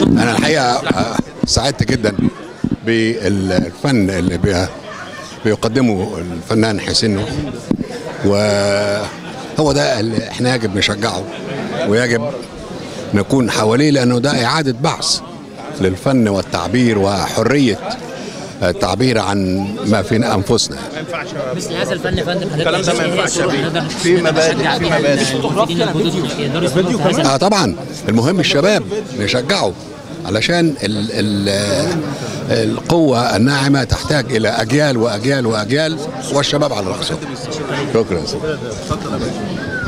انا الحقيقه آه، سعدت جدا بالفن اللي بي- بيقدمه الفنان حسين نوح وهو ده اللي احنا يجب نشجعه ويجب نكون حواليه لانه ده اعاده بعث للفن والتعبير وحريه التعبير عن ما في انفسنا مثل هذا الفن يا فندم حضرتك الكلام ده ما إيه هي ينفعش الصورة يا اللي بيه. نقدر في نقدر مبادئ، نشجع في بيها مبادئ. المستضيفين الجدد يقدروا يستفيدوا في هذا اه طبعا المهم الشباب نشجعه علشان ال ال القوة الناعمة تحتاج إلى أجيال وأجيال وأجيال والشباب على رأسهم شكرا يا سيدي